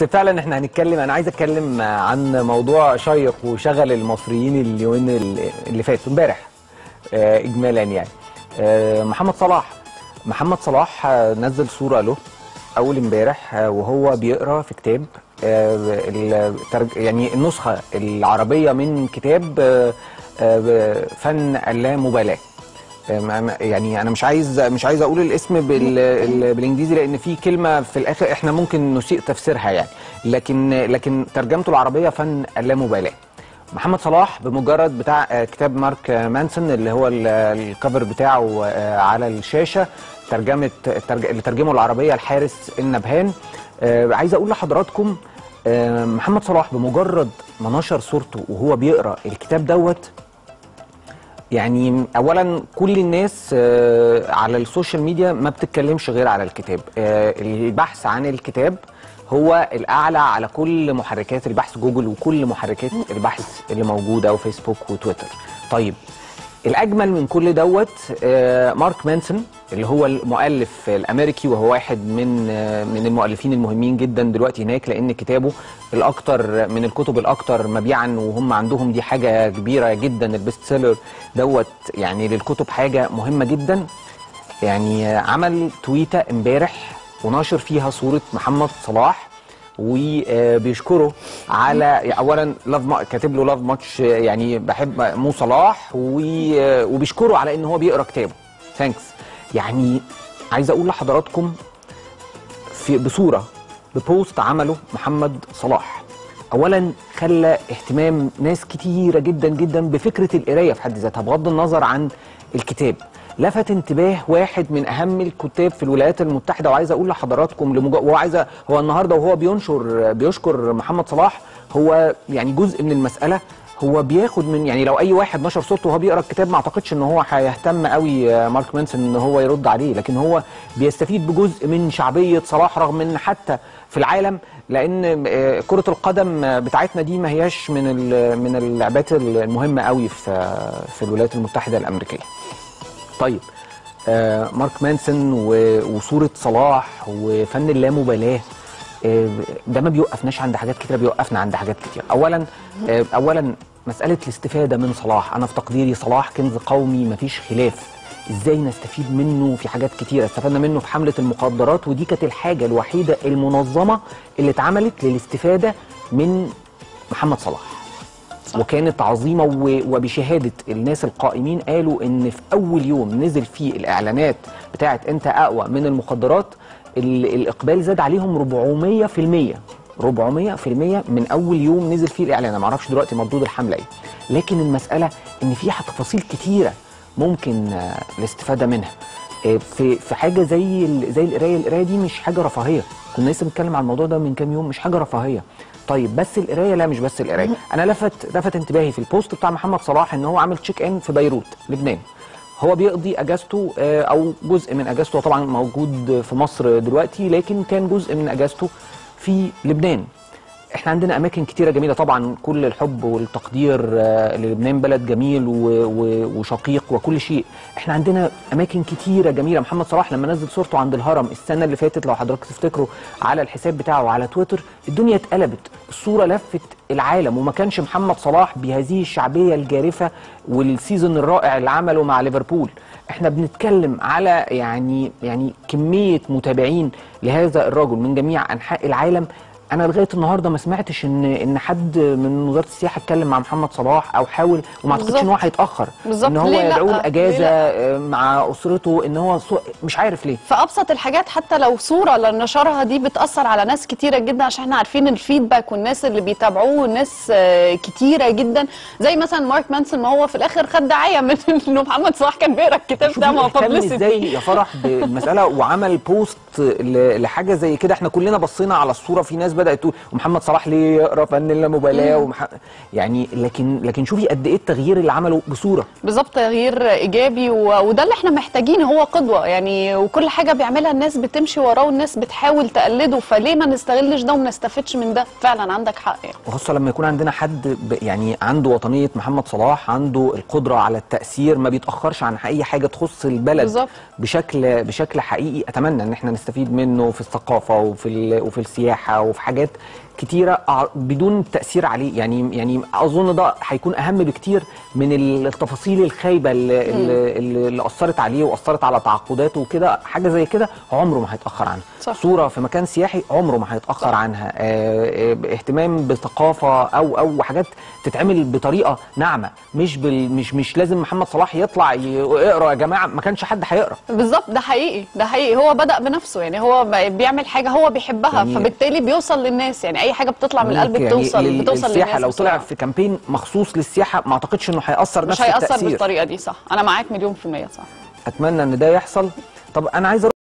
بس فعلا احنا هنتكلم انا عايز اتكلم عن موضوع شيق وشغل المصريين اليومين اللي فاتوا امبارح آه، اجمالا يعني آه، محمد صلاح محمد صلاح آه، نزل صوره له اول امبارح آه، وهو بيقرا في كتاب آه، الترج- يعني النسخه العربيه من كتاب آه، آه، فن اللامبالاه ما- ما- يعني انا مش عايز مش عايز اقول الاسم بال ال- بالانجليزي لان في كلمه في الاخر احنا ممكن نسيء تفسيرها يعني لكن لكن ترجمته العربيه فن اللامبالاه محمد صلاح بمجرد بتاع آه، كتاب مارك آه، مانسون اللي هو ال- الكفر بتاعه آه، على الشاشه ترجمه الترج- اللي ترجمه العربيه الحارس النبهان آه، عايز اقول لحضراتكم آه، محمد صلاح بمجرد ما نشر صورته وهو بيقرا الكتاب دوت يعني اولا كل الناس آه، على السوشيال ميديا ما بتتكلمش غير على الكتاب آه، البحث عن الكتاب هو الاعلى على كل محركات البحث جوجل وكل محركات البحث اللي موجوده وفيسبوك وتويتر طيب الاجمل من كل دوت آه، مارك مانسون اللي هو المؤلف الامريكي وهو واحد من آه، من المؤلفين المهمين جدا دلوقتي هناك لان كتابه الاكثر من الكتب الاكثر مبيعا وهم عندهم دي حاجه كبيره جدا البيست سيلر دوت يعني للكتب حاجه مهمه جدا يعني آه، عمل تويته امبارح وناشر فيها صوره محمد صلاح وبيشكره على اولا لاف ما- كاتب له لاف ماتش يعني بحب مو صلاح و- وبيشكره على ان هو بيقرا كتابه ثانكس يعني عايز اقول لحضراتكم في بصوره ببوست عمله محمد صلاح اولا خلى اهتمام ناس كتيره جدا جدا بفكره القرايه في حد ذاتها بغض النظر عن الكتاب لفت انتباه واحد من اهم الكتاب في الولايات المتحده وعايز اقول لحضراتكم لمج... وهو عايز هو النهارده وهو بينشر بيشكر محمد صلاح هو يعني جزء من المساله هو بياخد من يعني لو اي واحد نشر صورته وهو بيقرا الكتاب ما اعتقدش ان هو هيهتم قوي آه، مارك مانسون ان هو يرد عليه لكن هو بيستفيد بجزء من شعبيه صلاح رغم ان حتى في العالم لان آه، كره القدم آه، بتاعتنا دي ما هياش من ال- من اللعبات المهمه قوي في في الولايات المتحده الامريكيه طيب آه مارك مانسون و- وصورة صلاح وفن اللامبالاة آه ده ما بيوقفناش عند حاجات كتيرة بيوقفنا عند حاجات كتير أولا آه أولا مسألة الاستفادة من صلاح أنا في تقديري صلاح كنز قومي مفيش خلاف ازاي نستفيد منه في حاجات كتيرة استفدنا منه في حملة المخدرات ودي كانت الحاجة الوحيدة المنظمة اللي اتعملت للاستفادة من محمد صلاح وكانت عظيمه و- وبشهاده الناس القائمين قالوا ان في اول يوم نزل فيه الاعلانات بتاعت انت اقوى من المخدرات ال- الاقبال زاد عليهم 400% 400% من اول يوم نزل فيه الاعلان انا ما اعرفش دلوقتي مردود الحمله ايه لكن المساله ان في تفاصيل كتيره ممكن آه، الاستفاده منها آه، في في حاجه زي ال- زي القرايه القرايه دي مش حاجه رفاهيه كنا لسه بنتكلم عن الموضوع ده من كام يوم مش حاجه رفاهيه طيب بس القرايه لا مش بس القرايه انا لفت لفت انتباهي في البوست بتاع محمد صلاح ان هو عامل تشيك ان في بيروت لبنان هو بيقضي اجازته آه، او جزء من اجازته هو طبعا موجود في مصر دلوقتي لكن كان جزء من اجازته في لبنان احنا عندنا اماكن كتيره جميله طبعا كل الحب والتقدير آه، للبنان بلد جميل و- و- وشقيق وكل شيء احنا عندنا اماكن كتيره جميله محمد صلاح لما نزل صورته عند الهرم السنه اللي فاتت لو حضرتك تفتكروا على الحساب بتاعه على تويتر الدنيا اتقلبت الصوره لفت العالم وما كانش محمد صلاح بهذه الشعبيه الجارفه والسيزون الرائع اللي عمله مع ليفربول احنا بنتكلم على يعني يعني كميه متابعين لهذا الرجل من جميع انحاء العالم انا لغايه النهارده ما سمعتش ان ان حد من وزاره السياحه اتكلم مع محمد صلاح او حاول وما اعتقدش ان هو بالظبط. هيتاخر بالظبط. ان هو ليه لأ؟ يدعوه ليه الاجازه لأ؟ آه، مع اسرته ان هو صو... مش عارف ليه فابسط الحاجات حتى لو صوره اللي نشرها دي بتاثر على ناس كتيره جدا عشان احنا عارفين الفيدباك والناس اللي بيتابعوه ناس آه، كتيره جدا زي مثلا مارك مانسون ما هو في الاخر خد دعايه من انه محمد صلاح كان بيقرا الكتاب شوفي ده ما هو اهتم ازاي publicity. يا فرح بالمساله وعمل بوست ل- لحاجه زي كده احنا كلنا بصينا على الصوره في ناس بدات تقول ومحمد صلاح ليه يقرا فن اللامبالاه ومح... يعني لكن لكن شوفي قد ايه التغيير اللي عمله بصوره بالظبط تغيير ايجابي و... وده اللي احنا محتاجينه هو قدوه يعني وكل حاجه بيعملها الناس بتمشي وراه والناس بتحاول تقلده فليه ما نستغلش ده وما نستفدش من ده فعلا عندك حق يعني وخاصة لما يكون عندنا حد ب- يعني عنده وطنية محمد صلاح عنده القدرة على التأثير ما بيتأخرش عن أي حاجة تخص البلد بالظبط. بشكل بشكل حقيقي أتمنى إن احنا هنستفيد منه في الثقافه وفي ال- وفي السياحه وفي حاجات كتيره أع- بدون تاثير عليه يعني يعني اظن ده هيكون اهم بكتير من التفاصيل الخايبه اللي, اللي, اللي اثرت عليه واثرت على تعاقداته وكده حاجه زي كده عمره ما هيتاخر عنها صح. صوره في مكان سياحي عمره ما هيتاخر عنها آه، آه، اهتمام بثقافه او او حاجات تتعمل بطريقه ناعمه مش بال مش مش لازم محمد صلاح يطلع يقرا يا جماعه ما كانش حد هيقرا بالظبط ده حقيقي ده حقيقي هو بدأ بنفسه يعني هو ب- بيعمل حاجة هو بيحبها يعني- فبالتالي بيوصل للناس يعني أي حاجة بتطلع من القلب يعني بتوصل لل- بتوصل للسياحه للناس لو طلع بسرعة. في كامبين مخصوص للسياحه ما اعتقدش انه هياثر مش نفس هيأثر التاثير بالطريقة دي صح أنا معاك مليون في المية صح اتمنى ان ده يحصل طب انا عايز اروح